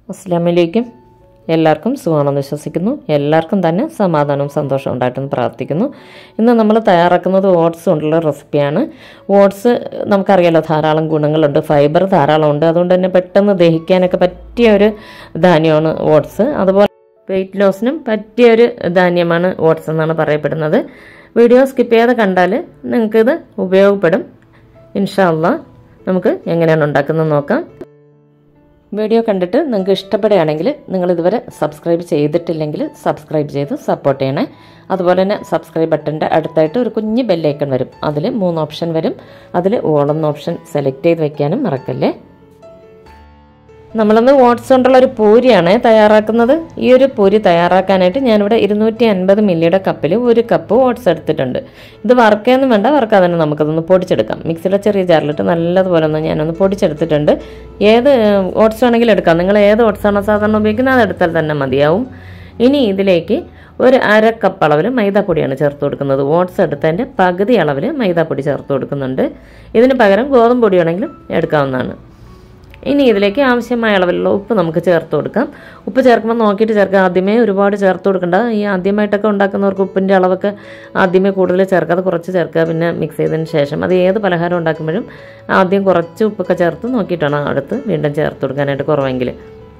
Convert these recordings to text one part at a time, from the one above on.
അസ്ലാമലേക്കും എല്ലാവർക്കും സുഖമാണെന്ന് വിശ്വസിക്കുന്നു എല്ലാവർക്കും തന്നെ സമാധാനവും സന്തോഷവും ഉണ്ടായിട്ടെന്ന് പ്രാർത്ഥിക്കുന്നു ഇന്ന് നമ്മൾ തയ്യാറാക്കുന്നത് ഓട്സ് കൊണ്ടുള്ള റെസിപ്പിയാണ് ഓട്സ് നമുക്കറിയാലോ ധാരാളം ഗുണങ്ങളുണ്ട് ഫൈബർ ധാരാളം ഉണ്ട് അതുകൊണ്ട് തന്നെ പെട്ടെന്ന് ദഹിക്കാനൊക്കെ പറ്റിയ ഒരു ധാന്യമാണ് ഓട്സ് അതുപോലെ വെയിറ്റ് ലോസിനും പറ്റിയ ഒരു ധാന്യമാണ് ഓട്സ് എന്നാണ് പറയപ്പെടുന്നത് വീഡിയോ സ്കിപ്പ് ചെയ്യാതെ കണ്ടാൽ നിങ്ങൾക്കിത് ഉപയോഗപ്പെടും ഇൻഷാല്ല നമുക്ക് എങ്ങനെയാണ് ഉണ്ടാക്കുന്നത് നോക്കാം വീഡിയോ കണ്ടിട്ട് നിങ്ങൾക്ക് ഇഷ്ടപ്പെടുകയാണെങ്കിൽ നിങ്ങൾ ഇതുവരെ സബ്സ്ക്രൈബ് ചെയ്തിട്ടില്ലെങ്കിൽ സബ്സ്ക്രൈബ് ചെയ്ത് സപ്പോർട്ട് ചെയ്യണേ അതുപോലെ തന്നെ സബ്സ്ക്രൈബ് ബട്ടൻ്റെ അടുത്തായിട്ട് ഒരു കുഞ്ഞ് ബെല്ലൈക്കൺ വരും അതിൽ മൂന്ന് ഓപ്ഷൻ വരും അതിൽ ഓളെന്ന ഓപ്ഷൻ സെലക്ട് ചെയ്ത് വെക്കാനും മറക്കല്ലേ നമ്മളിന്ന് ഓട്സ് കൊണ്ടുള്ള ഒരു പൂരിയാണ് തയ്യാറാക്കുന്നത് ഈ ഒരു പൂരി തയ്യാറാക്കാനായിട്ട് ഞാനിവിടെ ഇരുന്നൂറ്റി അൻപത് മില്ലിയുടെ കപ്പിൽ ഒരു കപ്പ് ഓട്സ് എടുത്തിട്ടുണ്ട് ഇത് വറുക്കൊന്നും വേണ്ട വറുക്കാതെ തന്നെ നമുക്കതൊന്ന് പൊടിച്ചെടുക്കാം മിക്സിയുടെ ചെറിയ ജാറിലിട്ട് നല്ലതുപോലെ ഒന്ന് ഞാനൊന്ന് പൊടിച്ചെടുത്തിട്ടുണ്ട് ഏത് ഓട്സ് വേണമെങ്കിലും എടുക്കാം നിങ്ങൾ ഏത് ഓട്സാണോ സാധാരണ ഉപയോഗിക്കുന്നത് അത് എടുത്താൽ തന്നെ മതിയാവും ഇനി ഇതിലേക്ക് ഒരു അര കപ്പ് അളവിൽ മൈദാപ്പൊടിയാണ് ചേർത്ത് കൊടുക്കുന്നത് ഓട്സ് എടുത്തതിൻ്റെ പകുതി അളവിൽ മൈദാപ്പൊടി ചേർത്ത് കൊടുക്കുന്നുണ്ട് ഇതിന് പകരം ഗോതമ്പ് പൊടി വേണമെങ്കിലും എടുക്കാവുന്നതാണ് ഇനി ഇതിലേക്ക് ആവശ്യമായ അളവിലുള്ള ഉപ്പ് നമുക്ക് ചേർത്ത് കൊടുക്കാം ഉപ്പ് ചേർക്കുമ്പോൾ നോക്കിയിട്ട് ചേർക്കാം ആദ്യമേ ഒരുപാട് ചേർത്ത് കൊടുക്കണ്ട ഈ ആദ്യമായിട്ടൊക്കെ ഉണ്ടാക്കുന്നവർക്ക് ഉപ്പിൻ്റെ അളവൊക്കെ ആദ്യമേ കൂടുതൽ ചേർക്കാതെ കുറച്ച് ചേർക്കുക പിന്നെ മിക്സ് ചെയ്തതിന് ശേഷം അത് ഏത് പലഹാരം ഉണ്ടാക്കുമ്പോഴും ആദ്യം കുറച്ച് ഉപ്പൊക്കെ ചേർത്ത് നോക്കിയിട്ടാണ് അടുത്ത് വീണ്ടും ചേർത്ത് കൊടുക്കാനായിട്ട് കുറവെങ്കിൽ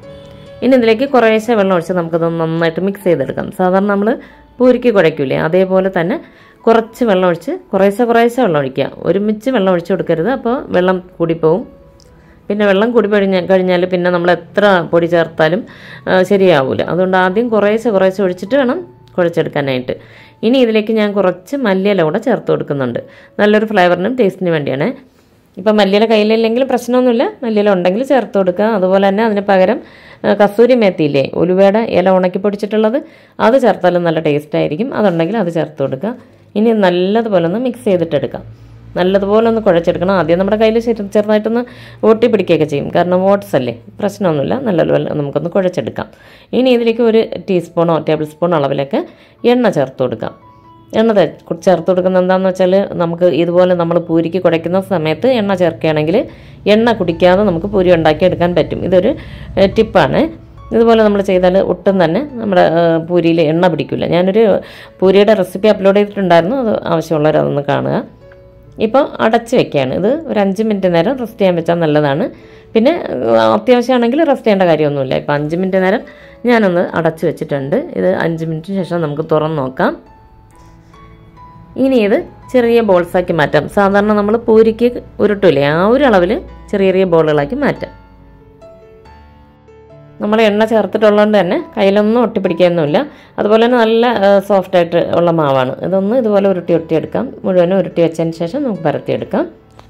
ഇനി ഇതിലേക്ക് കുറേശ്ശെ വെള്ളം ഒഴിച്ച് നമുക്കത് നന്നായിട്ട് മിക്സ് ചെയ്തെടുക്കാം സാധാരണ നമ്മൾ പൂരിക്ക് കുഴയ്ക്കൂലേ അതേപോലെ തന്നെ കുറച്ച് വെള്ളം ഒഴിച്ച് കുറേശ്ശെ കുറേശ്ശെ വെള്ളം ഒഴിക്കുക ഒരുമിച്ച് വെള്ളം ഒഴിച്ച് കൊടുക്കരുത് അപ്പോൾ വെള്ളം കൂടിപ്പോവും പിന്നെ വെള്ളം കൂടി കഴിഞ്ഞ കഴിഞ്ഞാൽ പിന്നെ നമ്മൾ എത്ര പൊടി ചേർത്താലും ശരിയാവില്ല അതുകൊണ്ട് ആദ്യം കുറേശ്ശെ കുറേശ്ശെ ഒഴിച്ചിട്ട് വേണം കുഴച്ചെടുക്കാനായിട്ട് ഇനി ഇതിലേക്ക് ഞാൻ കുറച്ച് മല്ലിയില കൂടെ ചേർത്ത് കൊടുക്കുന്നുണ്ട് നല്ലൊരു ഫ്ലേവറിനും ടേസ്റ്റിനും വേണ്ടിയാണ് ഇപ്പം മല്ലിയില കയ്യിലില്ലെങ്കിൽ പ്രശ്നമൊന്നുമില്ല മല്ലിയില ഉണ്ടെങ്കിൽ ചേർത്ത് കൊടുക്കുക അതുപോലെ തന്നെ അതിന് പകരം കസൂരി മേത്തിയില്ലേ ഉലുവയുടെ ഇല ഉണക്കി പൊടിച്ചിട്ടുള്ളത് അത് ചേർത്താലും നല്ല ടേസ്റ്റ് ആയിരിക്കും അതുണ്ടെങ്കിൽ അത് ചേർത്ത് കൊടുക്കുക ഇനി നല്ലതുപോലെ ഒന്ന് മിക്സ് ചെയ്തിട്ടെടുക്കാം നല്ലതുപോലെ ഒന്ന് കുഴച്ചെടുക്കണം ആദ്യം നമ്മുടെ കയ്യിൽ ചെറുതായിട്ടൊന്ന് ഓട്ടി പിടിക്കുകയൊക്കെ ചെയ്യും കാരണം ഓട്സ് അല്ലേ പ്രശ്നമൊന്നുമില്ല നല്ലതുപോലെ നമുക്കൊന്ന് കുഴച്ചെടുക്കാം ഇനി ഇതിലേക്ക് ഒരു ടീസ്പൂണോ ടേബിൾ സ്പൂൺ അളവിലൊക്കെ എണ്ണ ചേർത്ത് കൊടുക്കാം എണ്ണ ചേർത്ത് കൊടുക്കുന്നത് എന്താണെന്ന് വെച്ചാൽ നമുക്ക് ഇതുപോലെ നമ്മൾ പൂരിക്ക് കുഴയ്ക്കുന്ന സമയത്ത് എണ്ണ ചേർക്കുകയാണെങ്കിൽ എണ്ണ കുടിക്കാതെ നമുക്ക് പൂരി ഉണ്ടാക്കിയെടുക്കാൻ പറ്റും ഇതൊരു ടിപ്പാണ് ഇതുപോലെ നമ്മൾ ചെയ്താൽ ഒട്ടും തന്നെ നമ്മുടെ പൂരിയിൽ എണ്ണ പിടിക്കില്ല ഞാനൊരു പൂരിയുടെ റെസിപ്പി അപ്ലോഡ് ചെയ്തിട്ടുണ്ടായിരുന്നു അത് ആവശ്യമുള്ളവർ അതൊന്ന് കാണുക ഇപ്പോൾ അടച്ച് വെക്കുകയാണ് ഇത് ഒരു അഞ്ച് മിനിറ്റ് നേരം റെസ്റ്റ് ചെയ്യാൻ വെച്ചാൽ നല്ലതാണ് പിന്നെ അത്യാവശ്യമാണെങ്കിൽ റെസ്റ്റ് ചെയ്യേണ്ട കാര്യമൊന്നുമില്ല ഇപ്പോൾ അഞ്ച് മിനിറ്റ് നേരം ഞാനൊന്ന് അടച്ച് വെച്ചിട്ടുണ്ട് ഇത് അഞ്ച് മിനിറ്റിന് ശേഷം നമുക്ക് തുറന്ന് നോക്കാം ഇനി ഇത് ചെറിയ ബോൾസാക്കി മാറ്റാം സാധാരണ നമ്മൾ പൂരിക്ക് ഉരുട്ടില്ലേ ആ ഒരു അളവിൽ ചെറിയ ചെറിയ ബോളുകളാക്കി മാറ്റാം നമ്മൾ എണ്ണ ചേർത്തിട്ടുള്ളതുകൊണ്ട് തന്നെ കയ്യിലൊന്നും ഒട്ടിപ്പിടിക്കാനൊന്നുമില്ല അതുപോലെ തന്നെ നല്ല സോഫ്റ്റ് ആയിട്ട് ഉള്ള മാവാണ് ഇതൊന്ന് ഇതുപോലെ ഉരുട്ടി ഉരുട്ടിയെടുക്കാം മുഴുവനും ഉരുട്ടി വെച്ചതിന് ശേഷം നമുക്ക് പരത്തിയെടുക്കാം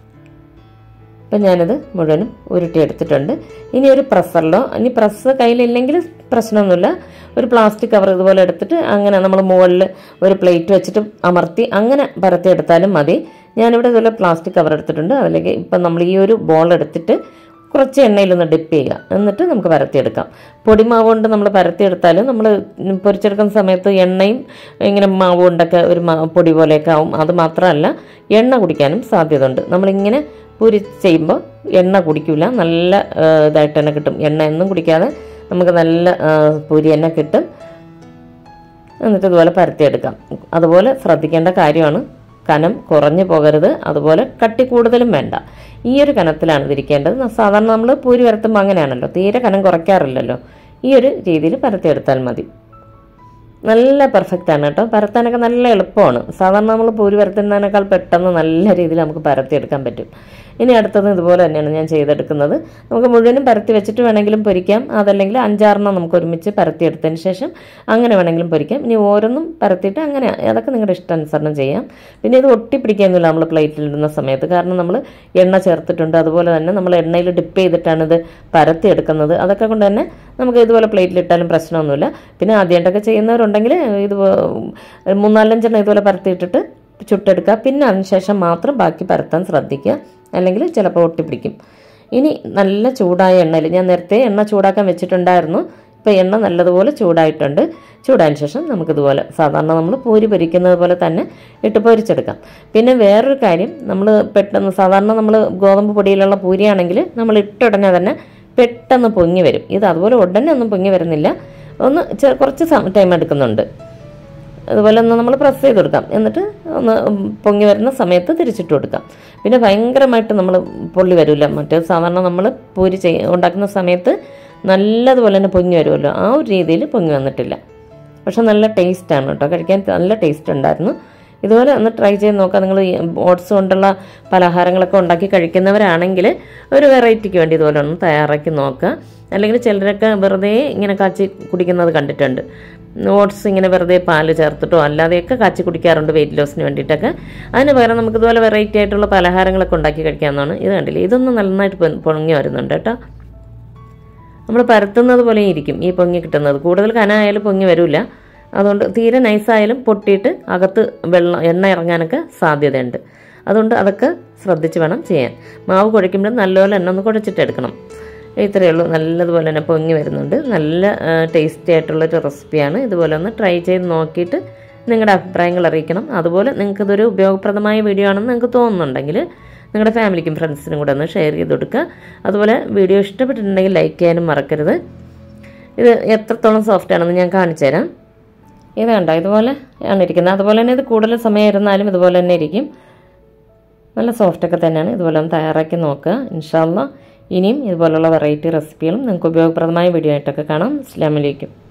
ഇപ്പം ഞാനിത് മുഴുവനും ഉരുട്ടിയെടുത്തിട്ടുണ്ട് ഇനി ഒരു പ്രസ്സറിലോ ഇനി പ്രസ് കയ്യിലില്ലെങ്കിൽ പ്രശ്നമൊന്നുമില്ല ഒരു പ്ലാസ്റ്റിക് കവർ ഇതുപോലെ എടുത്തിട്ട് അങ്ങനെ നമ്മൾ മുകളിൽ ഒരു പ്ലേറ്റ് വെച്ചിട്ട് അമർത്തി അങ്ങനെ പരത്തിയെടുത്താലും മതി ഞാനിവിടെ ഇതുപോലെ പ്ലാസ്റ്റിക് കവർ എടുത്തിട്ടുണ്ട് അതിലേക്ക് ഇപ്പം നമ്മൾ ഈ ഒരു ബോൾ എടുത്തിട്ട് കുറച്ച് എണ്ണയിലൊന്ന് ഡിപ്പ് ചെയ്യുക എന്നിട്ട് നമുക്ക് പരത്തിയെടുക്കാം പൊടിമാവ് കൊണ്ട് നമ്മൾ പരത്തിയെടുത്താൽ നമ്മൾ പൊരിച്ചെടുക്കുന്ന സമയത്ത് എണ്ണയും ഇങ്ങനെ മാവ് കൊണ്ടൊക്കെ ഒരു പൊടി പോലെയൊക്കെ ആവും അത് മാത്രമല്ല എണ്ണ കുടിക്കാനും സാധ്യതയുണ്ട് നമ്മളിങ്ങനെ പൂരി ചെയ്യുമ്പോൾ എണ്ണ കുടിക്കില്ല നല്ല ഇതായിട്ട് തന്നെ കിട്ടും എണ്ണ ഒന്നും കുടിക്കാതെ നമുക്ക് നല്ല പൂരി തന്നെ കിട്ടും എന്നിട്ട് ഇതുപോലെ പരത്തിയെടുക്കാം അതുപോലെ ശ്രദ്ധിക്കേണ്ട കാര്യമാണ് കനം കുറഞ്ഞു പോകരുത് അതുപോലെ കട്ടി കൂടുതലും വേണ്ട ഈ ഒരു കനത്തിലാണ് ഇതിരിക്കേണ്ടത് സാധാരണ നമ്മൾ പൂരി വരത്തുമ്പോൾ അങ്ങനെയാണല്ലോ തീരെ കനം കുറയ്ക്കാറില്ലല്ലോ ഈ ഒരു രീതിയിൽ പരത്തിയെടുത്താൽ മതി നല്ല പെർഫെക്റ്റ് ആണ് കേട്ടോ പരത്താനൊക്കെ നല്ല എളുപ്പമാണ് സാധാരണ നമ്മൾ പൂരി പരത്തുന്നതിനേക്കാൾ പെട്ടെന്ന് നല്ല രീതിയിൽ നമുക്ക് പരത്തിയെടുക്കാൻ പറ്റും ഇനി അടുത്തത് ഇതുപോലെ തന്നെയാണ് ഞാൻ ചെയ്തെടുക്കുന്നത് നമുക്ക് മുഴുവനും പരത്തി വെച്ചിട്ട് വേണമെങ്കിലും പൊരിക്കാം അതല്ലെങ്കിൽ അഞ്ചാറെണ്ണം നമുക്ക് ഒരുമിച്ച് പരത്തിയെടുത്തതിന് ശേഷം അങ്ങനെ വേണമെങ്കിലും പൊരിക്കാം ഇനി ഓരോന്നും പരത്തിയിട്ട് അങ്ങനെ അതൊക്കെ നിങ്ങളുടെ ഇഷ്ടാനുസരണം ചെയ്യാം പിന്നെ ഇത് ഒട്ടിപ്പിടിക്കാനൊന്നുമില്ല നമ്മൾ പ്ലേറ്റിലിടുന്ന സമയത്ത് കാരണം നമ്മൾ എണ്ണ ചേർത്തിട്ടുണ്ട് അതുപോലെ തന്നെ നമ്മൾ എണ്ണയിൽ ഡിപ്പ് ചെയ്തിട്ടാണ് ഇത് പരത്തിയെടുക്കുന്നത് അതൊക്കെ കൊണ്ട് തന്നെ നമുക്ക് ഇതുപോലെ പ്ലേറ്റിലിട്ടാലും പ്രശ്നമൊന്നുമില്ല പിന്നെ ആദ്യമായിട്ടൊക്കെ ചെയ്യുന്നവരുണ്ടെങ്കിൽ ഇത് മൂന്നാലഞ്ചെണ്ണം ഇതുപോലെ പരത്തിയിട്ടിട്ട് ചുട്ടെടുക്കുക പിന്നെ അതിനുശേഷം മാത്രം ബാക്കി പരത്താൻ ശ്രദ്ധിക്കുക അല്ലെങ്കിൽ ചിലപ്പോൾ ഒട്ടിപ്പിടിക്കും ഇനി നല്ല ചൂടായ എണ്ണയിൽ ഞാൻ നേരത്തെ എണ്ണ ചൂടാക്കാൻ വെച്ചിട്ടുണ്ടായിരുന്നു ഇപ്പോൾ എണ്ണ നല്ലതുപോലെ ചൂടായിട്ടുണ്ട് ചൂടായതിന് ശേഷം നമുക്കിതുപോലെ സാധാരണ നമ്മൾ പൂരി പൊരിക്കുന്നത് പോലെ തന്നെ ഇട്ട് പൊരിച്ചെടുക്കാം പിന്നെ വേറൊരു കാര്യം നമ്മൾ പെട്ടെന്ന് സാധാരണ നമ്മൾ ഗോതമ്പ് പൊടിയിലുള്ള പൂരിയാണെങ്കിൽ നമ്മൾ ഇട്ടുടനെ തന്നെ പെട്ടെന്ന് പൊങ്ങി വരും ഇത് അതുപോലെ ഉടനെ ഒന്നും പൊങ്ങി വരുന്നില്ല ഒന്ന് ചെ- കുറച്ച് ടൈം എടുക്കുന്നുണ്ട് അതുപോലെ ഒന്ന് നമ്മൾ പ്രസ് ചെയ്ത് കൊടുക്കാം എന്നിട്ട് ഒന്ന് പൊങ്ങി വരുന്ന സമയത്ത് തിരിച്ചിട്ട് കൊടുക്കാം പിന്നെ ഭയങ്കരമായിട്ട് നമ്മൾ പൊള്ളി വരില്ല മറ്റേ സാധാരണ നമ്മൾ പൂരി ചെയ്യ ഉണ്ടാക്കുന്ന സമയത്ത് നല്ലതുപോലെ തന്നെ പൊങ്ങി വരുമല്ലോ ആ ഒരു രീതിയിൽ പൊങ്ങി വന്നിട്ടില്ല പക്ഷെ നല്ല ടേസ്റ്റാണ് കേട്ടോ കഴിക്കാൻ നല്ല ടേസ്റ്റ് ഉണ്ടായിരുന്നു ഇതുപോലെ ഒന്ന് ട്രൈ ചെയ്ത് നോക്കാം നിങ്ങൾ ഓട്സ് കൊണ്ടുള്ള പലഹാരങ്ങളൊക്കെ ഉണ്ടാക്കി കഴിക്കുന്നവരാണെങ്കിൽ ഒരു വെറൈറ്റിക്ക് വേണ്ടി ഇതുപോലെ ഒന്ന് തയ്യാറാക്കി നോക്കുക അല്ലെങ്കിൽ ചിലരൊക്കെ വെറുതെ ഇങ്ങനെ കാച്ചി കുടിക്കുന്നത് കണ്ടിട്ടുണ്ട് ഓട്സ് ഇങ്ങനെ വെറുതെ പാല് ചേർത്തിട്ടോ അല്ലാതെയൊക്കെ കാച്ചി കുടിക്കാറുണ്ട് വെയിറ്റ് ലോസിന് വേണ്ടിയിട്ടൊക്കെ അതിന് പകരം നമുക്ക് ഇതുപോലെ വെറൈറ്റി ആയിട്ടുള്ള പലഹാരങ്ങളൊക്കെ ഉണ്ടാക്കി കഴിക്കാവുന്നതാണ് ഇത് കണ്ടില്ലേ ഇതൊന്നും നന്നായിട്ട് പൊ- പൊങ്ങി വരുന്നുണ്ട് കേട്ടോ നമ്മൾ പരത്തുന്നത് പോലെ ഇരിക്കും ഈ പൊങ്ങി കിട്ടുന്നത് കൂടുതൽ കനായാലും പൊങ്ങി വരില്ല അതുകൊണ്ട് തീരെ നൈസായാലും പൊട്ടിയിട്ട് അകത്ത് വെള്ളം എണ്ണ ഇറങ്ങാനൊക്കെ സാധ്യതയുണ്ട് അതുകൊണ്ട് അതൊക്കെ ശ്രദ്ധിച്ച് വേണം ചെയ്യാൻ മാവ് കുഴയ്ക്കുമ്പോൾ നല്ലപോലെ എണ്ണ ഒന്ന് കുഴച്ചിട്ട് എടുക്കണം ഇത്രയേ ഉള്ളൂ നല്ലതുപോലെ തന്നെ പൊങ്ങി വരുന്നുണ്ട് നല്ല ടേസ്റ്റി ആയിട്ടുള്ളൊരു റെസിപ്പിയാണ് ഇതുപോലെ ഒന്ന് ട്രൈ ചെയ്ത് നോക്കിയിട്ട് നിങ്ങളുടെ അഭിപ്രായങ്ങൾ അറിയിക്കണം അതുപോലെ നിങ്ങൾക്ക് ഇതൊരു ഉപയോഗപ്രദമായ വീഡിയോ ആണെന്ന് നിങ്ങൾക്ക് തോന്നുന്നുണ്ടെങ്കിൽ നിങ്ങളുടെ ഫാമിലിക്കും ഫ്രണ്ട്സിനും കൂടെ ഒന്ന് ഷെയർ ചെയ്ത് കൊടുക്കുക അതുപോലെ വീഡിയോ ഇഷ്ടപ്പെട്ടിട്ടുണ്ടെങ്കിൽ ലൈക്ക് ചെയ്യാനും മറക്കരുത് ഇത് എത്രത്തോളം സോഫ്റ്റ് ആണെന്ന് ഞാൻ കാണിച്ചു തരാം ഇത് കണ്ടോ ഇതുപോലെ ആണ് ഇരിക്കുന്നത് അതുപോലെ തന്നെ ഇത് കൂടുതൽ സമയം ഇരുന്നാലും ഇതുപോലെ തന്നെ ഇരിക്കും നല്ല സോഫ്റ്റൊക്കെ തന്നെയാണ് ഇതുപോലെ ഒന്ന് തയ്യാറാക്കി നോക്കുക ഇൻഷാല്ല ഇനിയും ഇതുപോലുള്ള വെറൈറ്റി റെസിപ്പികളും നിങ്ങൾക്ക് ഉപയോഗപ്രദമായ വീഡിയോ ആയിട്ടൊക്കെ കാണാം അസ്സാം വലൈക്കും